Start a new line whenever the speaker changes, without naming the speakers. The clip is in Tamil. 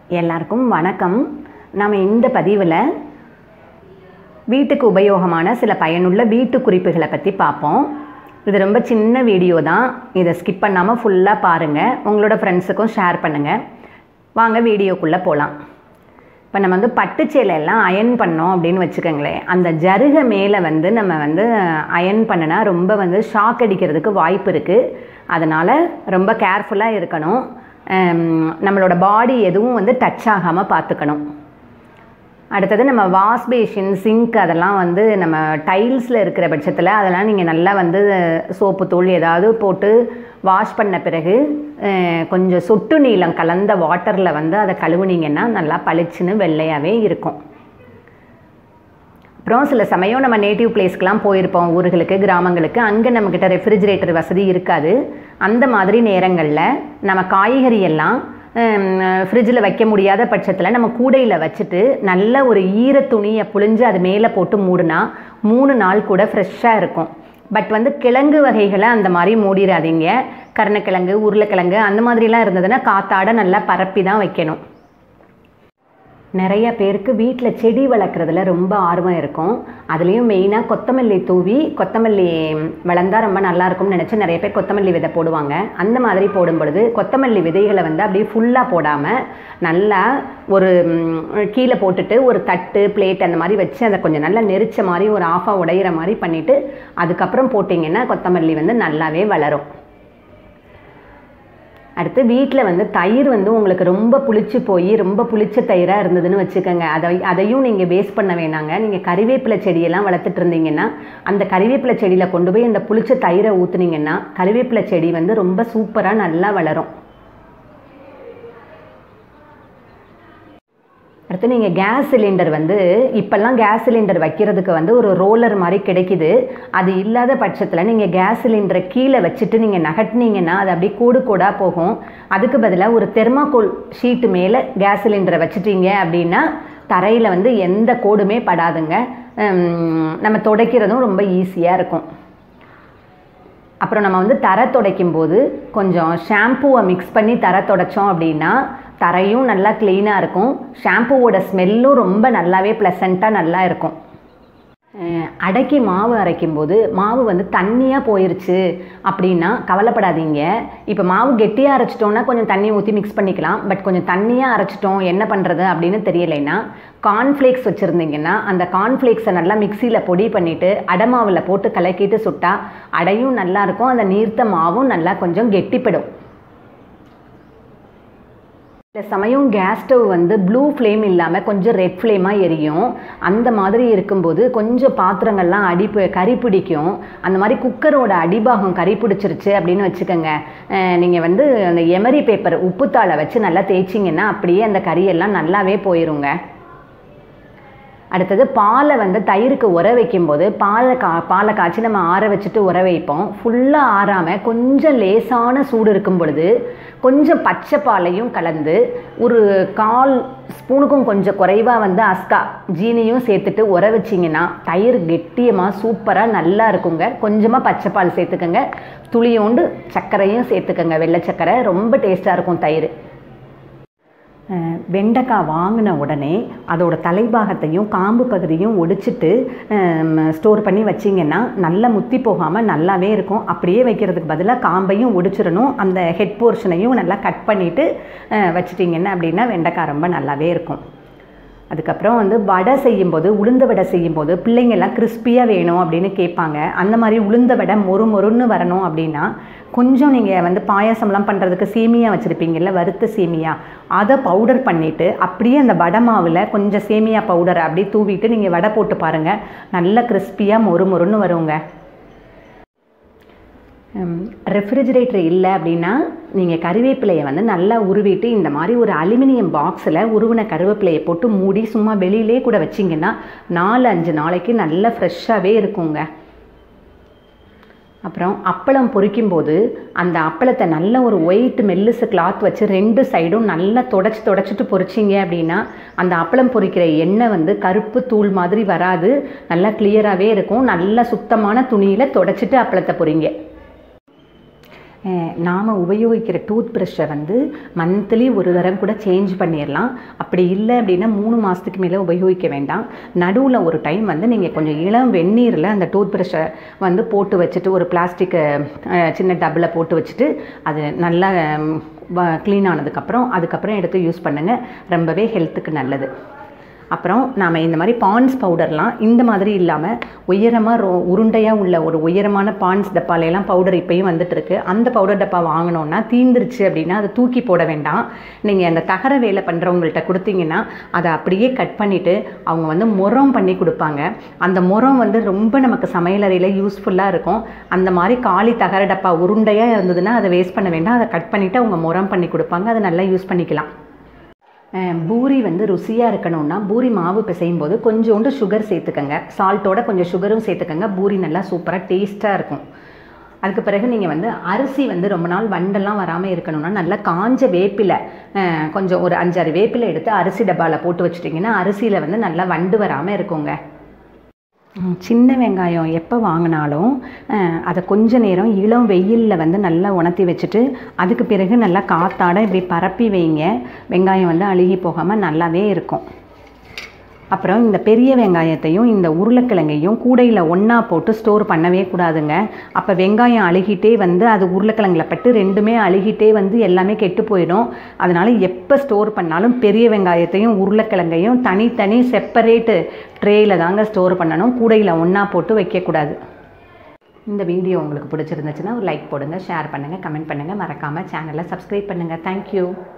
எல்லாருக்கும் வணக்கம் நம்ம இந்த பதிவில் வீட்டுக்கு உபயோகமான சில பயனுள்ள வீட்டு குறிப்புகளை பற்றி பார்ப்போம் இது ரொம்ப சின்ன வீடியோ தான் இதை ஸ்கிப் பண்ணாமல் ஃபுல்லாக பாருங்கள் உங்களோட ஃப்ரெண்ட்ஸுக்கும் ஷேர் பண்ணுங்கள் வாங்க வீடியோக்குள்ளே போகலாம் இப்போ நம்ம வந்து பட்டு சேலையெல்லாம் அயன் பண்ணோம் அப்படின்னு வச்சுக்கோங்களேன் அந்த ஜருகை மேலே வந்து நம்ம வந்து அயன் பண்ணினா ரொம்ப வந்து ஷாக் அடிக்கிறதுக்கு வாய்ப்பு இருக்குது அதனால் ரொம்ப கேர்ஃபுல்லாக இருக்கணும் ஹம், நம்மளோட பாடி எதுவும் வந்து டச் ஆகாமல் பார்த்துக்கணும் அடுத்தது நம்ம வாஷ் பேஷின் சிங்க் அதெல்லாம் வந்து நம்ம டைல்ஸில் இருக்கிற பட்சத்தில் அதெல்லாம் நீங்கள் நல்லா வந்து சோப்பு தூள் ஏதாவது போட்டு வாஷ் பண்ண பிறகு அஹ், கொஞ்சம் சொட்டு நீளம் கலந்த வாட்டரில் வந்து அதை கழுவுனீங்கன்னா நல்லா பளிச்சுன்னு வெள்ளையாகவே இருக்கும் அப்புறம் சில சமயம் நம்ம நேட்டிவ் பிளேஸ்க்கெலாம் போயிருப்போம் ஊர்களுக்கு கிராமங்களுக்கு அங்கே நம்மக்கிட்ட ரெஃப்ரிஜிரேட்டர் வசதி இருக்காது அந்த மாதிரி நேரங்களில் நம்ம காய்கறி எல்லாம் ஃப்ரிட்ஜில் வைக்க முடியாத பட்சத்தில் நம்ம கூடையில் வச்சுட்டு நல்ல ஒரு ஈர துணியை புழிஞ்சு அது மேலே போட்டு மூடினா மூணு நாள் கூட ஃப்ரெஷ்ஷாக இருக்கும் பட் வந்து கிழங்கு வகைகளை அந்த மாதிரி மூடிடாதீங்க கருணக்கிழங்கு உருளைக்கிழங்கு அந்த மாதிரிலாம் இருந்ததுன்னா காத்தாட நல்லா பரப்பி தான் வைக்கணும் நிறைய பேருக்கு வீட்டில் செடி வளர்க்குறதுல ரொம்ப ஆர்வம் இருக்கும் அதுலேயும் மெயினாக கொத்தமல்லி தூவி கொத்தமல்லி வளர்ந்தா ரொம்ப நல்லா இருக்கும்னு நினச்சி நிறைய பேர் கொத்தமல்லி விதை போடுவாங்க அந்த மாதிரி போடும் பொழுது கொத்தமல்லி விதைகளை வந்து அப்படியே ஃபுல்லாக போடாமல் நல்லா ஒரு ம், கீழே போட்டுட்டு ஒரு தட்டு பிளேட் அந்த மாதிரி வச்சு அதை கொஞ்சம் நல்லா நெரிச்ச மாதிரி ஒரு ஆஃபாக உடையிற மாதிரி பண்ணிவிட்டு அதுக்கப்புறம் போட்டிங்கன்னா கொத்தமல்லி வந்து நல்லாவே வளரும் அடுத்து வீட்டில் வந்து தயிர் வந்து உங்களுக்கு ரொம்ப புளிச்சு போய் ரொம்ப புளிச்ச தயிராக இருந்ததுன்னு வச்சுக்கோங்க அதை அதையும் நீங்கள் வேஸ்ட் பண்ண வேணாங்க நீங்கள் கறிவேப்பிலை செடியெல்லாம் வளர்த்துட்டு இருந்தீங்கன்னா அந்த கறிவேப்பிலை செடியில் கொண்டு போய் இந்த புளிச்ச தயிரை ஊற்றுனீங்கன்னா கறிவேப்பிலை செடி வந்து ரொம்ப சூப்பராக நல்லா வளரும் அடுத்து நீங்கள் கேஸ் சிலிண்டர் வந்து இப்போல்லாம் கேஸ் சிலிண்டர் வைக்கிறதுக்கு வந்து ஒரு ரோலர் மாதிரி கிடைக்குது அது இல்லாத பட்சத்தில் நீங்கள் கேஸ் சிலிண்டரை கீழே வச்சுட்டு நீங்கள் நகட்டினீங்கன்னா அது அப்படியே கோடு கோடாக போகும் அதுக்கு பதிலாக ஒரு தெர்மாக்கோல் ஷீட்டு மேலே கேஸ் சிலிண்டரை வச்சுட்டீங்க அப்படின்னா தரையில் வந்து எந்த கோடுமே படாதுங்க ஹம், நம்ம துடைக்கிறதும் ரொம்ப ஈஸியாக இருக்கும் அப்புறம் நம்ம வந்து தரை துடைக்கும் போது கொஞ்சம் ஷாம்புவை மிக்ஸ் பண்ணி தரை துடைச்சோம் அப்படின்னா தரையும் நல்லா க்ளீனாக இருக்கும் ஷாம்புவோட ஸ்மெல்லும் ரொம்ப நல்லாவே ப்ளசண்ட்டாக நல்லா இருக்கும் அஹ் அடைக்கி மாவு அரைக்கும் போது மாவு வந்து தண்ணியாக போயிருச்சு அப்படின்னா கவலைப்படாதீங்க இப்போ மாவு கெட்டியாக அரைச்சிட்டோம்னா கொஞ்சம் தண்ணி ஊற்றி மிக்ஸ் பண்ணிக்கலாம் பட் கொஞ்சம் தண்ணியாக அரைச்சிட்டோம் என்ன பண்ணுறது அப்படின்னு தெரியலைன்னா கார்ன்ஃப்ளேக்ஸ் வச்சுருந்தீங்கன்னா அந்த கார்ன்ஃப்ளேக்ஸை நல்லா மிக்சியில் பொடி பண்ணிவிட்டு அடை மாவில் போட்டு கலக்கிட்டு சுட்டா அடையும் நல்லா இருக்கும் அந்த நீர்த்த மாவும் நல்லா கொஞ்சம் கெட்டிப்படும் சில சமயம் கேஸ் ஸ்டவ் வந்து ப்ளூ ஃப்ளேம் இல்லாமல் கொஞ்சம் ரெட் ஃப்ளேமாக எரியும் அந்த மாதிரி இருக்கும்போது கொஞ்சம் பாத்திரங்கள்லாம் அடி பி- கரி பிடிக்கும் அந்த மாதிரி குக்கரோட அடிபாகம் கரி பிடிச்சிருச்சு அப்படின்னு வச்சுக்கோங்க நீங்கள் வந்து அந்த எமரி பேப்பர் உப்புத்தாளை வச்சு நல்லா தேய்ச்சிங்கன்னா அப்படியே அந்த கரியெல்லாம் நல்லாவே போயிருங்க அடுத்தது பாலை வந்து தயிருக்கு உர வைக்கும்போது பாலை கா பாலை காய்ச்சி நம்ம ஆற வச்சுட்டு உர வைப்போம் ஃபுல்லாக ஆறாமல் கொஞ்சம் லேசான சூடு இருக்கும் பொழுது கொஞ்சம் பச்சை பாலையும் கலந்து ஒரு கால் ஸ்பூனுக்கும் கொஞ்சம் குறைவாக வந்து அஸ்கா ஜீனியும் சேர்த்துட்டு உர வச்சிங்கன்னா தயிர் கெட்டியமாக சூப்பராக நல்லா இருக்குங்க கொஞ்சமாக பச்சை பால் சேர்த்துக்கோங்க துளியோண்டு சர்க்கரையும் சேர்த்துக்கோங்க வெள்ளை சர்க்கரை ரொம்ப டேஸ்ட்டாக இருக்கும் தயிர் அஹ் வெண்டைக்காய் வாங்கின உடனே அதோட தலைபாகத்தையும் காம்பு பகுதியும் ஒடிச்சிட்டு ஸ்டோர் பண்ணி வச்சிங்கன்னா நல்லா முத்தி போகாமல் நல்லாவே இருக்கும் அப்படியே வைக்கிறதுக்கு பதிலாக காம்பையும் ஒடிச்சிடணும் அந்த ஹெட் போர்ஷனையும் நல்லா கட் பண்ணிவிட்டு வச்சிட்டிங்கன்னா அப்படின்னா வெண்டைக்காய் ரொம்ப நல்லாவே இருக்கும் அதுக்கப்புறம் வந்து வடை செய்யும்போது உளுந்த வடை செய்யும்போது பிள்ளைங்கெல்லாம் கிறிஸ்பியாக வேணும் அப்படின்னு கேட்பாங்க அந்த மாதிரி உளுந்த வடை மொறு மொறுன்னு வரணும் அப்படின்னா கொஞ்சம் நீங்கள் வந்து பாயாசம்லாம் பண்ணுறதுக்கு சேமியா வச்சுருப்பீங்கல்ல வறுத்த சேமியா அதை பவுடர் பண்ணிவிட்டு அப்படியே அந்த வடை மாவில் கொஞ்சம் சேமியா பவுடரை அப்படியே தூவிட்டு நீங்கள் வடை போட்டு பாருங்கள் நல்ல கிறிஸ்பியாக மொறு மொறுன்னு வருங்க ரெஃப்ரிஜிரேட்டர் இல்லை அப்படின்னா நீங்கள் கருவேப்பிலையை வந்து நல்லா உருவிட்டு இந்த மாதிரி ஒரு அலுமினியம் பாக்ஸில் உருவின கருவேப்பிலையை போட்டு மூடி சும்மா வெளியிலே கூட வச்சிங்கன்னா நாலு அஞ்சு நாளைக்கு நல்லா ஃப்ரெஷ்ஷாகவே இருக்குங்க அப்புறம் அப்பளம் பொரிக்கும்போது அந்த அப்பளத்தை நல்ல ஒரு ஒயிட் மெல்லுசு கிளாத் வச்சு ரெண்டு சைடும் நல்லா தொடச்சி தொடச்சிட்டு பொரிச்சிங்க அப்படின்னா அந்த அப்பளம் பொரிக்கிற எண்ணெய் வந்து கருப்பு தூள் மாதிரி வராது நல்லா கிளியராகவே இருக்கும் நல்ல சுத்தமான துணியில் தொடச்சிட்டு அப்பளத்தை பொரிங்க நாம் உபயோகிக்கிற டூத் ப்ரஷ்ஷை வந்து மந்த்லி ஒரு தரம் கூட சேஞ்ச் பண்ணிடலாம் அப்படி இல்லை அப்படின்னா மூணு மாதத்துக்கு மேலே உபயோகிக்க வேண்டாம் நடுவில் ஒரு டைம் வந்து நீங்கள் கொஞ்சம் இளம் வெந்நீரில் அந்த டூத் ப்ரஷ்ஷை வந்து போட்டு வச்சுட்டு ஒரு பிளாஸ்டிக் சின்ன டப்பில் போட்டு வச்சுட்டு அது நல்லா க்ளீன் ஆனதுக்கப்புறம் அதுக்கப்புறம் எடுத்து யூஸ் பண்ணுங்கள் ரொம்பவே ஹெல்த்துக்கு நல்லது அப்புறம் நாம் இந்த மாதிரி பான்ஸ் பவுடர்லாம் இந்த மாதிரி இல்லாமல் உயரமாக ரோ உருண்டையாக உள்ள ஒரு உயரமான பான்ஸ் டப்பாலையெல்லாம் பவுடர் இப்போயும் வந்துட்டு இருக்கு அந்த பவுடர் டப்பா வாங்கினோன்னா தீந்துருச்சு அப்படின்னா அதை தூக்கி போட வேண்டாம் நீங்கள் அந்த தகர வேலை பண்ணுறவங்கள்ட்ட கொடுத்தீங்கன்னா அதை அப்படியே கட் பண்ணிவிட்டு அவங்க வந்து முறம் பண்ணி கொடுப்பாங்க அந்த முறம் வந்து ரொம்ப நமக்கு சமையலறையில் யூஸ்ஃபுல்லாக இருக்கும் அந்த மாதிரி காலி தகர டப்பா உருண்டையாக இருந்ததுன்னா அதை வேஸ்ட் பண்ண வேண்டாம் அதை கட் பண்ணிவிட்டு அவங்க முறம் பண்ணி கொடுப்பாங்க அதை நல்லா யூஸ் பண்ணிக்கலாம் அஹ் பூரி வந்து ருசியாக இருக்கணும்னா பூரி மாவு பிசையும் போது கொஞ்சோண்டு சுகர் சேர்த்துக்கங்க சால்ட்டோட கொஞ்சம் சுகரும் சேர்த்துக்கங்க பூரி நல்லா சூப்பராக டேஸ்ட்டாக இருக்கும் அதுக்கு பிறகு நீங்கள் வந்து அரிசி வந்து ரொம்ப நாள் வண்டெல்லாம் வராமல் இருக்கணும்னா நல்லா காஞ்ச வேப்பிலை அஹ் கொஞ்சம் ஒரு அஞ்சாறு வேப்பிலை எடுத்து அரிசி டப்பாவில் போட்டு வச்சிட்டிங்கன்னா அரிசியில் வந்து நல்லா வண்டு வராமல் இருக்குங்க ம், சின்ன வெங்காயம் எப்போ வாங்கினாலும் அஹ், அதை கொஞ்ச நேரம் இளம் வெயிலில் வந்து நல்லா உணர்த்தி வச்சுட்டு அதுக்கு பிறகு நல்லா காத்தாட இப்படி பரப்பி வைங்க வெங்காயம் வந்து அழுகி போகாமல் நல்லாவே இருக்கும் அப்புறம் இந்த பெரிய வெங்காயத்தையும் இந்த உருளைக்கிழங்கையும் கூடையில் ஒன்றா போட்டு ஸ்டோர் பண்ணவே கூடாதுங்க அப்போ வெங்காயம் அழுகிட்டே வந்து அது உருளைக்கிழங்குல பட்டு ரெண்டுமே அழுகிட்டே வந்து எல்லாமே கெட்டு போயிடும் அதனால் எப்போ ஸ்டோர் பண்ணாலும் பெரிய வெங்காயத்தையும் உருளைக்கிழங்கையும் தனித்தனி செப்பரேட்டு ட்ரேயில் தாங்க ஸ்டோர் பண்ணணும் கூடையில் ஒன்றா போட்டு வைக்கக்கூடாது இந்த வீடியோ உங்களுக்கு பிடிச்சிருந்துச்சுன்னா ஒரு லைக் போடுங்க ஷேர் பண்ணுங்கள் கமெண்ட் பண்ணுங்கள் மறக்காமல் சேனலை சப்ஸ்கிரைப் பண்ணுங்கள் தேங்க்யூ